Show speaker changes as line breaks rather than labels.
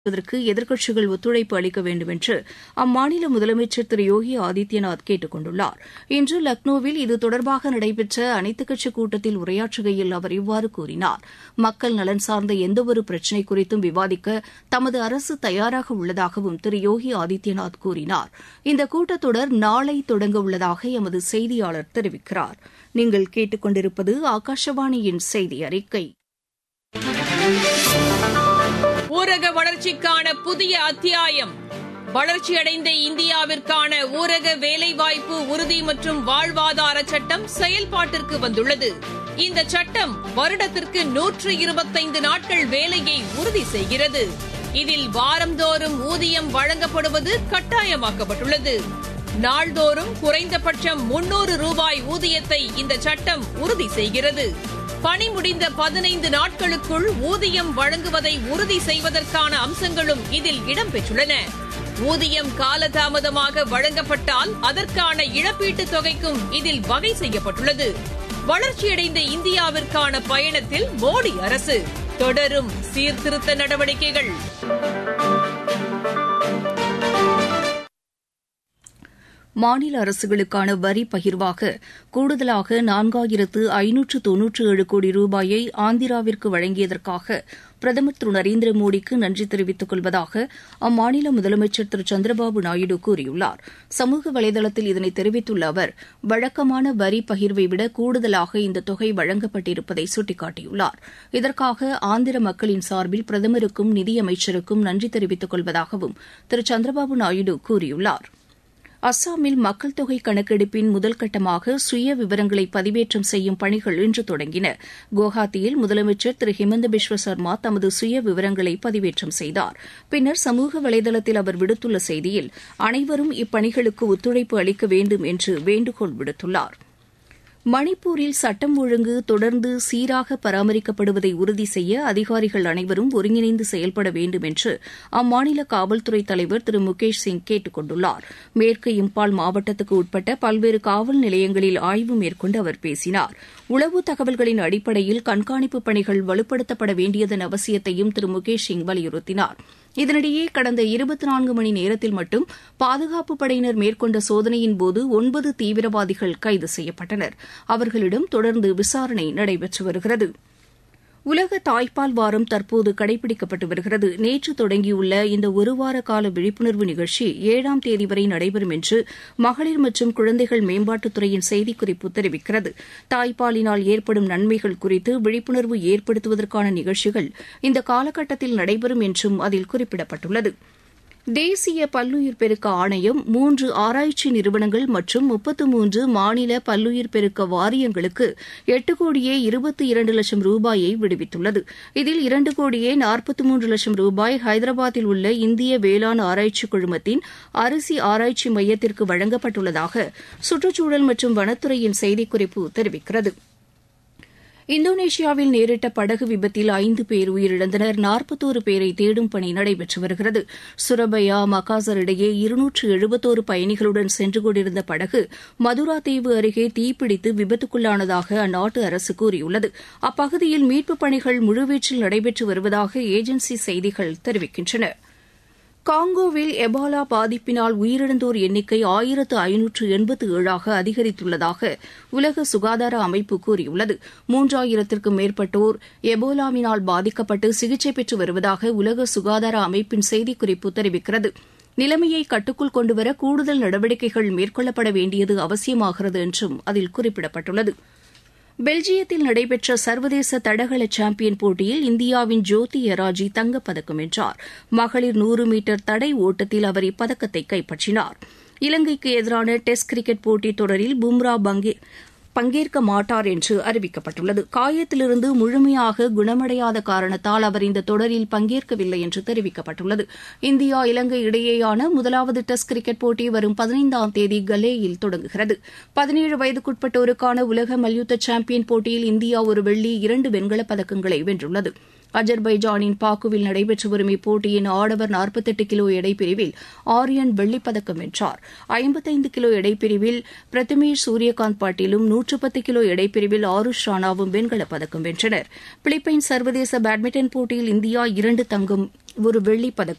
இதற்கு எதிர்க்கட்சிகள் ஒத்துழைப்பு அளிக்க வேண்டும் என்று அம்மாநில முதலமைச்சர் திரு யோகி ஆதித்யநாத் கேட்டுக் கொண்டுள்ளார் இன்று லக்னோவில் இது தொடர்பாக நடைபெற்ற அனைத்துக் கட்சிக் கூட்டத்தில் உரையாற்றுகையில் அவர் இவ்வாறு கூறினார் மக்கள் நலன் சார்ந்த எந்தவொரு பிரச்சினை குறித்தும் விவாதிக்க தமது அரசு தயாராக உள்ளதாகவும் திரு யோகி ஆதித்யநாத் கூறினார் இந்த கூட்டத்தொடர் நாளை தொடங்க உள்ளதாக எமது செய்தியாளர் தெரிவிக்கிறார் நீங்கள் கேட்டுக் கொண்டிருப்பது ஆகாஷவாணியின் செய்தி அறிக்கை
ஊரக வளர்ச்சிக்கான புதிய அத்தியாயம் வளர்ச்சியடைந்த இந்தியாவிற்கான ஊரக வேலைவாய்ப்பு உறுதி மற்றும் வாழ்வாதார சட்டம் செயல்பாட்டிற்கு வந்துள்ளது இந்த சட்டம் வருடத்திற்கு நூற்று இருபத்தைந்து நாட்கள் வேலையை உறுதி செய்கிறது இதில் வாரந்தோறும் ஊதியம் வழங்கப்படுவது கட்டாயமாக்கப்பட்டுள்ளது நாள்தோறும் குறைந்தபட்சம் முன்னூறு ரூபாய் ஊதியத்தை இந்த சட்டம் உறுதி செய்கிறது பணி முடிந்த பதினைந்து நாட்களுக்குள் ஊதியம் வழங்குவதை உறுதி செய்வதற்கான அம்சங்களும் இதில் இடம்பெற்றுள்ளன ஊதியம் காலதாமதமாக வழங்கப்பட்டால் அதற்கான இழப்பீட்டுத் தொகைக்கும் இதில் வகை செய்யப்பட்டுள்ளது வளர்ச்சியடைந்த இந்தியாவிற்கான பயணத்தில் மோடி அரசு தொடரும் சீர்திருத்த நடவடிக்கைகள்
மாநில அரசுகளுக்கான வரி பகிர்வாக கூடுதலாக நான்காயிரத்து ஐநூற்று தொன்னூற்று ஏழு கோடி ரூபாயை ஆந்திராவிற்கு வழங்கியதற்காக பிரதமர் திரு நரேந்திர மோடிக்கு நன்றி தெரிவித்துக் கொள்வதாக அம்மாநில முதலமைச்சர் திரு சந்திரபாபு நாயுடு கூறியுள்ளார் சமூக வலைதளத்தில் இதனை தெரிவித்துள்ள அவர் வழக்கமான வரி பகிர்வை விட கூடுதலாக இந்த தொகை வழங்கப்பட்டிருப்பதை சுட்டிக்காட்டியுள்ளார் இதற்காக ஆந்திர மக்களின் சார்பில் பிரதமருக்கும் நிதியமைச்சருக்கும் நன்றி தெரிவித்துக் கொள்வதாகவும் திரு சந்திரபாபு நாயுடு கூறியுள்ளாா் அஸ்ஸாமில் மக்கள் தொகை கணக்கெடுப்பின் முதல் கட்டமாக சுய விவரங்களை பதிவேற்றம் செய்யும் பணிகள் இன்று தொடங்கின குவஹாத்தியில் முதலமைச்சர் திரு ஹிமந்த பிஸ்வ சர்மா தமது சுய விவரங்களை பதிவேற்றம் செய்தார் பின்னர் சமூக வலைதளத்தில் அவர் விடுத்துள்ள செய்தியில் அனைவரும் இப்பணிகளுக்கு ஒத்துழைப்பு அளிக்க வேண்டும் என்று வேண்டுகோள் விடுத்துள்ளாா் மணிப்பூரில் சட்டம் ஒழுங்கு தொடர்ந்து சீராக பராமரிக்கப்படுவதை உறுதி செய்ய அதிகாரிகள் அனைவரும் ஒருங்கிணைந்து செயல்பட வேண்டும் என்று அம்மாநில காவல்துறை தலைவர் திரு முகேஷ் சிங் கேட்டுக் கொண்டுள்ளார் மேற்கு இம்பால் மாவட்டத்துக்கு உட்பட்ட பல்வேறு காவல் நிலையங்களில் ஆய்வு மேற்கொண்டு அவர் பேசினார் உளவு தகவல்களின் அடிப்படையில் கண்காணிப்பு பணிகள் வலுப்படுத்தப்பட வேண்டியதன் அவசியத்தையும் திரு முகேஷ் சிங் வலியுறுத்தினார் இதனிடையே கடந்த இருபத்தி நான்கு மணி நேரத்தில் மட்டும் பாதுகாப்புப் படையினர் மேற்கொண்ட சோதனையின்போது ஒன்பது தீவிரவாதிகள் கைது செய்யப்பட்டனர் அவர்களிடம் தொடர்ந்து விசாரணை நடைபெற்று வருகிறது உலக தாய்ப்பால் வாரம் தற்போது கடைபிடிக்கப்பட்டு வருகிறது நேற்று தொடங்கியுள்ள இந்த ஒருவார கால விழிப்புணர்வு நிகழ்ச்சி ஏழாம் தேதி வரை நடைபெறும் என்று மகளிர் மற்றும் குழந்தைகள் மேம்பாட்டுத்துறையின் செய்திக்குறிப்பு தெரிவிக்கிறது தாய்ப்பாலினால் ஏற்படும் நன்மைகள் குறித்து விழிப்புணர்வு ஏற்படுத்துவதற்கான நிகழ்ச்சிகள் இந்த காலகட்டத்தில் நடைபெறும் என்றும் அதில் குறிப்பிடப்பட்டுள்ளது தேசிய பல்லுயிர் பெருக்க ஆணையம் மூன்று ஆராய்ச்சி நிறுவனங்கள் மற்றும் முப்பத்து மூன்று மாநில பல்லுயிர் பெருக்க வாரியங்களுக்கு எட்டு கோடியே இருபத்தி இரண்டு லட்சம் ரூபாயை விடுவித்துள்ளது இதில் இரண்டு கோடியே நாற்பத்தி மூன்று லட்சம் ரூபாய் ஹைதராபாத்தில் உள்ள இந்திய வேளாண் ஆராய்ச்சி குழுமத்தின் அரிசி ஆராய்ச்சி மையத்திற்கு வழங்கப்பட்டுள்ளதாக சுற்றுச்சூழல் மற்றும் வனத்துறையின் செய்திக்குறிப்பு தெரிவிக்கிறது இந்தோனேஷியாவில் நேரிட்ட படகு விபத்தில் ஐந்து பேர் உயிரிழந்தனர் நாற்பத்தோரு பேரை தேடும் பணி நடைபெற்று வருகிறது சுரபயா மகாசர் இடையே இருநூற்று எழுபத்தோரு பயணிகளுடன் சென்று கொண்டிருந்த படகு மதுரா தீவு அருகே தீப்பிடித்து விபத்துக்குள்ளானதாக அந்நாட்டு அரசு கூறியுள்ளது அப்பகுதியில் மீட்புப் பணிகள் முழுவீச்சில் நடைபெற்று வருவதாக ஏஜென்சி செய்திகள் தெரிவிக்கின்றன காங்கோவில் எபாலா பாதிப்பினால் உயிரிழந்தோர் எண்ணிக்கை ஆயிரத்து ஐநூற்று எண்பத்து ஏழாக அதிகரித்துள்ளதாக உலக சுகாதார அமைப்பு கூறியுள்ளது மூன்றாயிரத்திற்கும் மேற்பட்டோர் எபோலாவினால் பாதிக்கப்பட்டு சிகிச்சை பெற்று வருவதாக உலக சுகாதார அமைப்பின் செய்திக்குறிப்பு தெரிவிக்கிறது நிலைமையை கட்டுக்குள் கொண்டுவர கூடுதல் நடவடிக்கைகள் மேற்கொள்ளப்பட வேண்டியது அவசியமாகிறது என்றும் அதில் குறிப்பிடப்பட்டுள்ளது பெல்ஜியத்தில் நடைபெற்ற சர்வதேச தடகள சாம்பியன் போட்டியில் இந்தியாவின் ஜோதி எராஜி தங்கப்பதக்கம் வென்றார் மகளிர் நூறு மீட்டர் தடை ஓட்டத்தில் அவர் இப்பதக்கத்தை கைப்பற்றினார் இலங்கைக்கு எதிரான டெஸ்ட் கிரிக்கெட் போட்டித் தொடரில் பும்ரா பங்கே பங்கேற்க மாட்டார் என்று அறிவிக்கப்பட்டுள்ளது காயத்திலிருந்து முழுமையாக குணமடையாத காரணத்தால் அவர் இந்த தொடரில் பங்கேற்கவில்லை என்று தெரிவிக்கப்பட்டுள்ளது இந்தியா இலங்கை இடையேயான முதலாவது டெஸ்ட் கிரிக்கெட் போட்டி வரும் பதினைந்தாம் தேதி கலேயில் தொடங்குகிறது பதினேழு வயதுக்குட்பட்டோருக்கான உலக மல்யுத்த சாம்பியன் போட்டியில் இந்தியா ஒரு வெள்ளி இரண்டு வெண்கலப் பதக்கங்களை வென்றுள்ளது அஜர்பைஜானின் பாக்குவில் நடைபெற்று வரும் இப்போட்டியின் ஆடவர் நாற்பத்தெட்டு கிலோ எடைப்பிரிவில் ஆரியன் வெள்ளிப்பதக்கம் வென்றார் ஐம்பத்தைந்து கிலோ எடைப்பிரிவில் பிரதமேஷ் சூரியகாந்த் பாட்டீலும் நூற்று பத்து கிலோ எடைப்பிரிவில் ஆருஷ் ராணாவும் வெண்கலப் பதக்கம் வென்றனர் பிலிப்பைன்ஸ் சர்வதேச பேட்மிண்டன் போட்டியில் இந்தியா இரண்டு தங்கம் ஒரு வெள்ளிப் பதக்கம்